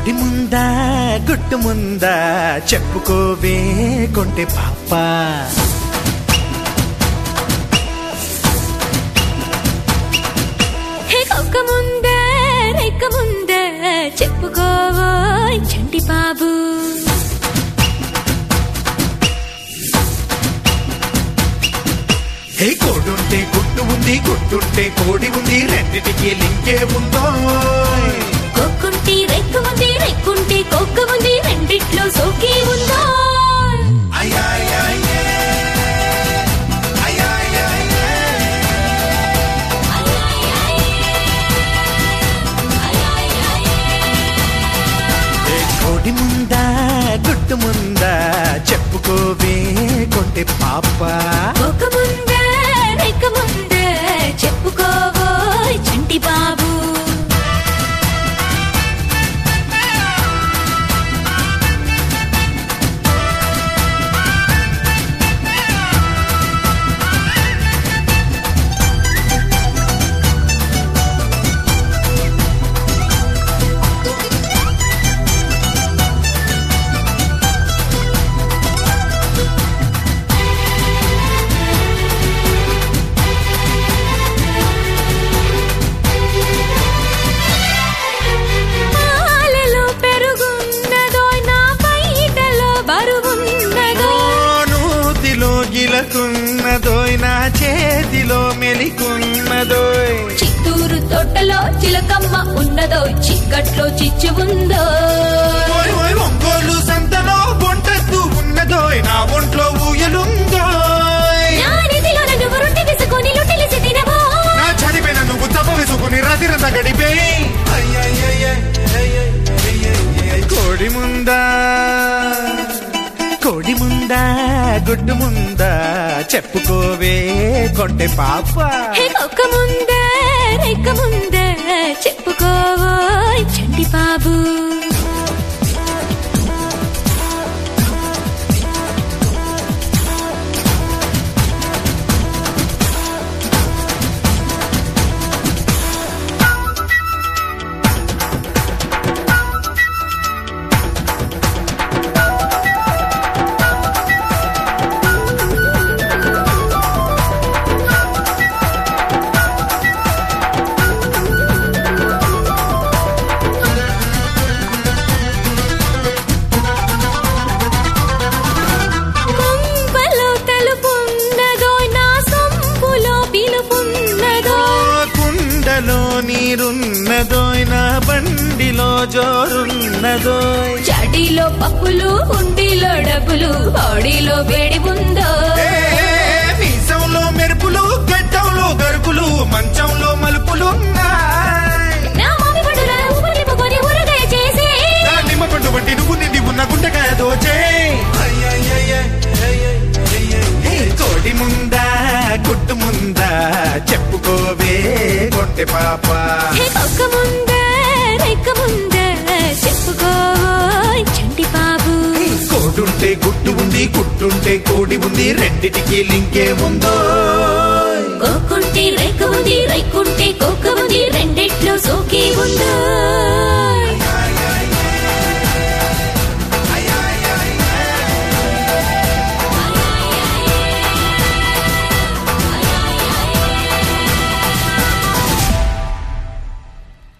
కోడి ముందా గుట్టు ముందా చెప్పుకోవే కొంటే పాప హే కొక్క ముందే రెక్క ముందే చెప్పుకోవోయ్ చంటి బాబు హే కోడుంటే గుట్టు ఉంది గుట్టుంటే కోడి ఉంది రెండిటికి లింకే ఉందో కొక్కుంటి రెక్క ఉంది రెక్కుంటి కొక్క ఉంది రెండిట్లో సోకి ఉందో హే కోడి ముందా గుట్టు ముందా చెప్పుకోవే కొంటే పాప కొక్క ముందే రెక్క ముందే చెప్పుకోవోయ్ చంటి బాబు పాలలో పెరుగున్నదోయ్ నా బయటలో బరువున్నదో నూతిలో గిలకున్నదోయ్ నా చేతిలో మెలికున్నదోయ్ చిత్తూరు తోటలో చిలకమ్మ ఉన్నదో చిక్కట్లో చిచ్చు ఉందో ఓయ్ ఓయ్ ఒంగోలు సంతలో బొంటద్దు ఉన్నదోయ్ నా ఒంట్లో ఊయలుందోయ్ నానిదిలో నన్ను రొట్టె వేసుకొని లొట్టెలిసి తినవో నా చదివిన నువ్వు తప్ప వేసుకుని రాత్రిరంతా గడిపే కోడి ముందా కోడి ముందా గుడ్డు ముందా చెప్పుకోవే కొంటే పాప హే కొక్క ముందే రెక్క ముందే చెప్పుకోవోయ్ చంటి బాబు కొంపలో తెలుపున్నదో నా సొంపులో పిలుపున్నదో కుండలో నీరున్నదోయ్ నా బండిలో జోరున్నదోయ్ చడిలో పప్పులు ఉండిలో డబ్బులు బాడీలో వేడి ఉందో ఏ, మీసంలో మెరుపులు గడ్డంలో గరుకులు మంచంలో మలుపులున్నాయ్ నా మామి పడుల ఊపిరి నింపుకొని ఊరగాయ చేసి నా నిమ్మ పండు వంటి నువ్వు నిండి ఉన్న గుండెకాయ దోచే హే, కోడి ముందా గుడ్డు ముందా చెప్పుకోవే కొంటె పాప హే కొక్క ముందే రెక్క ముందే చెప్పుకోవోయ్ చంటి బాబు హే, కోడుంటే గుడ్డు ఉంది గుడ్డుంటే కోడి ఉంది రెండిటికి లింకే ఉందో కొక్కుంటే రెక్క ఉంది రెక్కుంటే కొక్క